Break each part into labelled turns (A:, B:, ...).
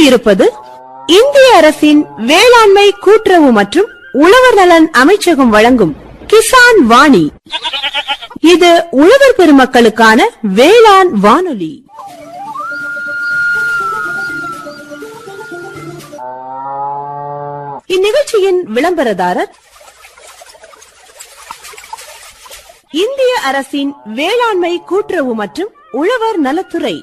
A: இருப்பது இந்திய அரசின் வேளாண்மை கூட்டுறவு மற்றும் உழவர் நலன் அமைச்சகம் வழங்கும் கிசான் வாணி இது உழவர் பெருமக்களுக்கான வேளாண் வானொலி இந்நிகழ்ச்சியின் விளம்பரதாரர் இந்திய அரசின் வேளாண்மை கூட்டுறவு மற்றும் உழவர் நலத்துறை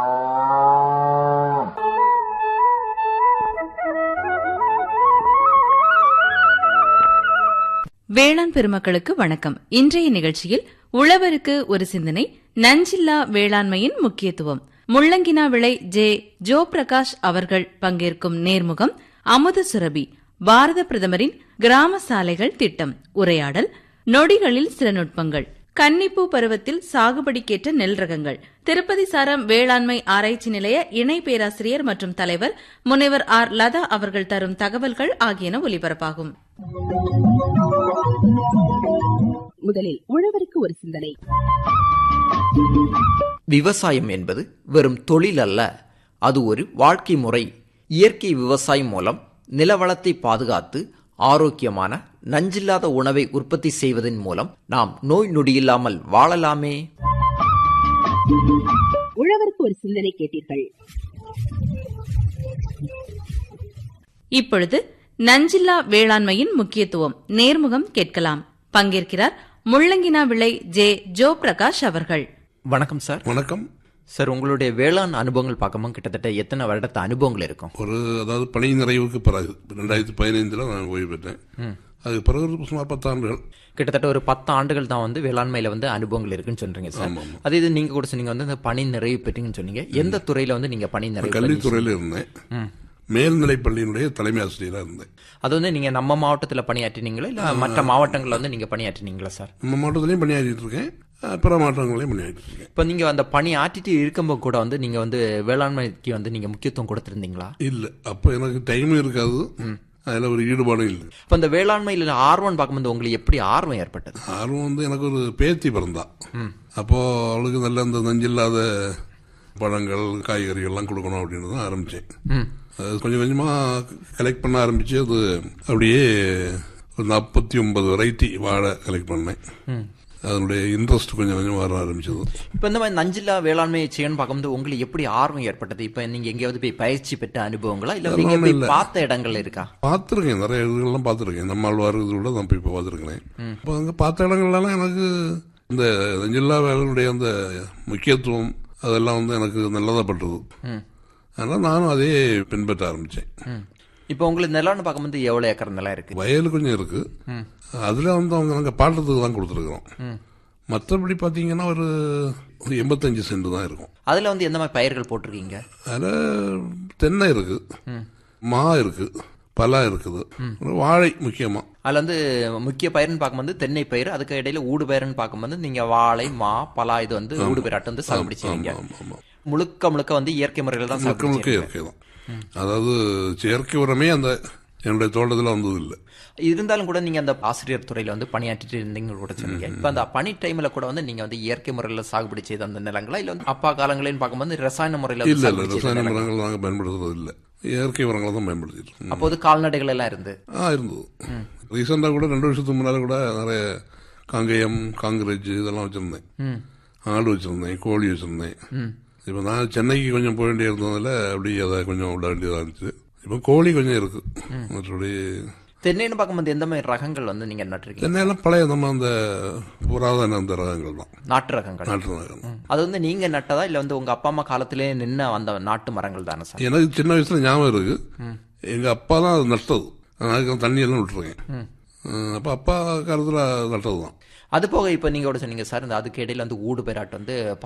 B: வேளாண் பெருமக்களுக்கு வணக்கம் இன்றைய நிகழ்ச்சியில் உழவருக்கு ஒரு சிந்தனை நஞ்சில்லா வேளாண்மையின் முக்கியத்துவம் முள்ளங்கினா விளை ஜே ஜோ பிரகாஷ் அவர்கள் பங்கேற்கும் நேர்முகம் அமுத சுரபி பாரத பிரதமரின் கிராம சாலைகள் திட்டம் உரையாடல் நொடிகளில் சில நுட்பங்கள் கன்னிப்பூ பருவத்தில் சாகுபடிக்கேற்ற நெல் ரகங்கள் திருப்பதி சாரம் வேளாண்மை ஆராய்ச்சி நிலைய இணை பேராசிரியர் மற்றும் தலைவர் முனைவர் ஆர் லதா அவர்கள் தரும் தகவல்கள் ஆகியன ஒலிபரப்பாகும்
A: முதலில் உழவருக்கு ஒரு சிந்தனை
C: விவசாயம் என்பது வெறும் தொழில் அல்ல அது ஒரு வாழ்க்கை முறை இயற்கை விவசாயம் மூலம் நிலவளத்தை பாதுகாத்து ஆரோக்கியமான நஞ்சில்லாத உணவை உற்பத்தி செய்வதன் மூலம் நாம் நோய் நொடியில்லாமல் வாழலாமே
A: உழவருக்கு ஒரு சிந்தனை கேட்டீர்கள்
B: இப்பொழுது நஞ்சில்லா வேளாண்மையின் முக்கியத்துவம் நேர்முகம் கேட்கலாம் பங்கேற்கிறார் முள்ளங்கினா விளை ஜே ஜோ பிரகாஷ் அவர்கள்
C: வணக்கம் சார்
D: வணக்கம்
C: சார் உங்களுடைய வேளாண் அனுபவங்கள் பார்க்கும்போது கிட்டத்தட்ட எத்தனை வருடத்து அனுபவங்கள் இருக்கும்
D: ஒரு அதாவது பணி நிறைவுக்கு பிறகு ரெண்டாயிரத்தி பதினைந்தில் நான் ஓய்வு பெற்றேன் அதுக்கு பிறகு ஒரு சுமார் பத்தாண்டுகள்
C: கிட்டத்தட்ட ஒரு பத்து ஆண்டுகள் தான் வந்து வேளாண்மையில வந்து அனுபவங்கள் இருக்குன்னு சொல்றீங்க சார் அதே இது நீங்க கூட சொன்னீங்க வந்து இந்த பணி நிறைவு பெற்றீங்கன்னு சொன்னீங்க எந்த துறையில வந்து நீங்க பணி நிறைவு பண்ணீங்க?
D: கல்வித்துறையில் இருந்தேன் மேல்நிலைப் பள்ளியினுடைய தலைமை ஆசிரியராக இருந்தேன்
C: அது வந்து நீங்க நம்ம மாவட்டத்துல பணியாற்றினீங்களா இல்ல மற்ற மாவட்டங்கள்ல வந்து நீங்க பணியாற்றினீங்களா சார்
D: நம்ம மாவட்டத்திலையும் பணியாற்றிட்டு இருக்கேன் அஹ் பிற மாவட்டங்களையும் பணியாற்றிட்டு இருக்கேன்
C: இப்போ நீங்க அந்த பணி ஆற்றிட்டு இருக்கும்போது கூட வந்து நீங்க வந்து வேளாண்மைக்கு வந்து நீங்க முக்கியத்துவம் கொடுத்திருந்தீங்களா
D: இல்லை அப்போ எனக்கு டைமும் இருக்காது அதில் ஒரு ஈடுபாடும் இல்லை
C: இப்போ இந்த வேளாண்மையில ஆர்வம் பார்க்கும்போது உங்களுக்கு எப்படி ஆர்வம் ஏற்பட்டது
D: ஆர்வம் வந்து எனக்கு ஒரு பேத்தி பிறந்தா அப்போ அவளுக்கு நல்ல இந்த நஞ்சில்லாத பழங்கள் காய்கறிகள்லாம் கொடுக்கணும் அப்படின்னு தான் ஆரம்பித்தேன் அது கொஞ்சம் கொஞ்சமாக கலெக்ட் பண்ண ஆரம்பிச்சு அது அப்படியே ஒரு நாற்பத்தி ஒன்பது வெரைட்டி வாழை கலெக்ட் பண்ணேன் அதனுடைய இன்ட்ரெஸ்ட் கொஞ்சம் கொஞ்சம் வர ஆரம்பிச்சது
C: இப்போ இந்த மாதிரி நஞ்சில்லா வேளாண்மை செய்யணும்னு பார்க்கும்போது உங்களுக்கு எப்படி ஆர்வம் ஏற்பட்டது இப்போ நீங்க எங்கேயாவது போய் பயிற்சி பெற்ற அனுபவங்களா இல்ல நீங்க
D: அதெல்லாம்
C: போய்
D: இல்ல.
C: பார்த்த இடங்கள் இருக்கா
D: பார்த்துருக்கேன் நிறைய இதுகள்லாம் பார்த்துருக்கேன் நம்மாழ்வார் இது கூட நான் போய் இப்போ பார்த்துருக்கேன் இப்போ அங்கே பார்த்த இடங்கள்லாம் எனக்கு இந்த நெஞ்சில்லா வேலையுடைய அந்த முக்கியத்துவம் அதெல்லாம் வந்து எனக்கு நல்லதாக பட்டது அதனால் நானும் அதே பின்பற்ற ஆரம்பித்தேன்
C: இப்போ உங்களுக்கு நிலம்னு பார்க்கும்போது எவ்வளவு ஏக்கர் நிலம் இருக்கு
D: வயல் கொஞ்சம் இருக்கு அதில் வந்து அவங்க நாங்கள் பாட்டத்துக்கு தான் கொடுத்துருக்குறோம் மற்றபடி பார்த்தீங்கன்னா ஒரு ஒரு எண்பத்தஞ்சு சென்ட் தான் இருக்கும்
C: அதுல வந்து எந்த மாதிரி பயிர்கள் போட்டிருக்கீங்க
D: அதில் தென்னை இருக்கு மா இருக்கு பலா இருக்குது அப்புறம் வாழை முக்கியமாக
C: அதுல வந்து முக்கிய பயிர்னு பார்க்கும்போது தென்னை பயிர் அதுக்கு இடையில ஊடு பயிர்னு பார்க்கும்போது நீங்க வாழை மா பலா இது வந்து ஊடு பயிராட்டு வந்து சாகுபடி செய்வீங்க
D: ஆமாம் ஆமாம்
C: முழுக்க முழுக்க வந்து இயற்கை முறையில் தான்
D: முழுக்க
C: சாகுபடி
D: முழுக்க
C: செய்வீங்க.
D: இயற்கை தான் அதாவது செயற்கை உரமே அந்த என்னுடைய தோட்டத்தில் வந்தது இல்லை
C: இருந்தாலும் கூட நீங்க அந்த ஆசிரியர் துறையில வந்து பணியாற்றிட்டு இருந்தீங்க கூட சொன்னீங்க இப்ப அந்த பணி டைம்ல கூட வந்து நீங்க வந்து இயற்கை முறையில சாகுபடி செய்த அந்த நிலங்களா இல்ல வந்து அப்பா காலங்களின்னு பார்க்கும்போது ரசாயன முறையில வந்து
D: இல்லை இல்லை
C: சாகுபடி செய்த
D: ரசாயன
C: நிலங்களா?
D: உரங்கள் நாங்கள் பயன்படுத்துறது இல்லை இயற்கை உரங்களை தான் பயன்படுத்திட்டு இருக்கோம்
C: அப்போது கால்நடைகள் எல்லாம் இருந்து
D: ஆ இருந்தது ரீசெண்டாக கூட ரெண்டு வருஷத்துக்கு முன்னால் கூட நிறைய காங்கேயம் காங்கிரேஜ் இதெல்லாம் வச்சுருந்தேன் ஆடு வச்சுருந்தேன் கோழி வச்சுருந்தேன் இப்போ நான் சென்னைக்கு கொஞ்சம் போக வேண்டிய இருந்ததில் அப்படி அதை கொஞ்சம் விட வேண்டியதாக இருந்துச்சு இப்போ கோழி கொஞ்சம் இருக்கு மற்றபடி
C: தென்னைன்னு பார்க்கும்போது எந்த மாதிரி ரகங்கள் வந்து நீங்க நட்டிருக்கீங்க
D: சென்னையெல்லாம் பழைய நம்ம அந்த புராதன அந்த ரகங்கள் தான்
C: நாட்டு ரகங்கள்
D: நாட்டு ரகம்
C: அது வந்து நீங்க நட்டதா இல்ல வந்து உங்க அப்பா அம்மா காலத்திலே நின்ன அந்த நாட்டு மரங்கள் தானே சார்
D: எனக்கு சின்ன வயசுல ஞாபகம் இருக்கு எங்க அப்பா தான் அது நட்டது நான் அதுக்கு தண்ணி எல்லாம் விட்டுருக்கேன் அப்போ அப்பா காலத்தில் நட்டது தான்
C: அது போக இப்ப நீங்க கூட சொன்னீங்க சார் இந்த அதுக்கு இடையில வந்து ஊடு பெராட்டு வந்து